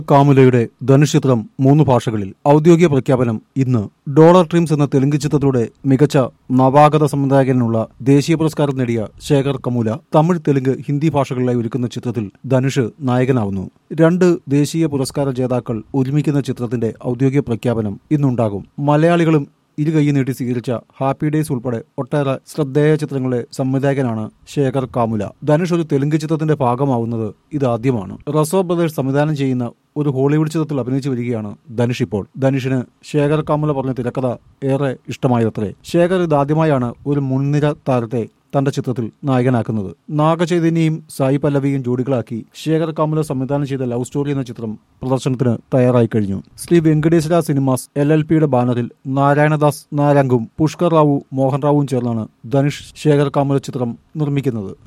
കാമുലയുടെ ധനുഷ് ചിത്രം മൂന്ന് ഭാഷകളിൽ ഔദ്യോഗിക പ്രഖ്യാപനം ഇന്ന് ഡോളർ ഡ്രീംസ് എന്ന തെലുങ്ക് ചിത്രത്തിലൂടെ മികച്ച നവാഗത സംവിധായകനുള്ള ദേശീയ പുരസ്കാരം നേടിയ ശേഖർ കമുല തമിഴ് തെലുങ്ക് ഹിന്ദി ഭാഷകളിലായി ഒരുക്കുന്ന ചിത്രത്തിൽ ധനുഷ് നായകനാവുന്നു രണ്ട് ദേശീയ പുരസ്കാര ജേതാക്കൾ ഒരുമിക്കുന്ന ചിത്രത്തിന്റെ ഔദ്യോഗിക പ്രഖ്യാപനം ഇന്നുണ്ടാകും മലയാളികളും ഇരു കൈ നീട്ടി സ്വീകരിച്ച ഹാപ്പി ഡേയ്സ് ഉൾപ്പെടെ ഒട്ടേറെ ശ്രദ്ധേയ ചിത്രങ്ങളുടെ സംവിധായകനാണ് ശേഖർ കാമുല ധനുഷ് ഒരു തെലുങ്ക് ചിത്രത്തിന്റെ ഭാഗമാവുന്നത് ഇതാദ്യമാണ് റസോ ബ്രദേഴ്സ് സംവിധാനം ചെയ്യുന്ന ഒരു ഹോളിവുഡ് ചിത്രത്തിൽ അഭിനയിച്ചു വരികയാണ് ധനുഷ് ഇപ്പോൾ ധനുഷിന് ശേഖർ കാമുല പറഞ്ഞ തിരക്കഥ ഏറെ ഇഷ്ടമായത്രേ ശേഖർ ഇതാദ്യമായാണ് ഒരു മുൻനിര താരത്തെ തന്റെ ചിത്രത്തിൽ നായകനാക്കുന്നത് നാഗചൈതന്യയും സായി പല്ലവിയും ജോഡികളാക്കി ശേഖർ കാമുല സംവിധാനം ചെയ്ത ലവ് സ്റ്റോറി എന്ന ചിത്രം പ്രദർശനത്തിന് തയ്യാറായി കഴിഞ്ഞു Sri Venkateswara cinemas L L പിയുടെ ബാനറിൽ നാരായണദാസ് നാരാങ്കും പുഷ്കർ റാവു മോഹൻ റാവുവും ചേർന്നാണ് ധനുഷ് ശേഖർ കാമുല ചിത്രം നിർമ്മിക്കുന്നത്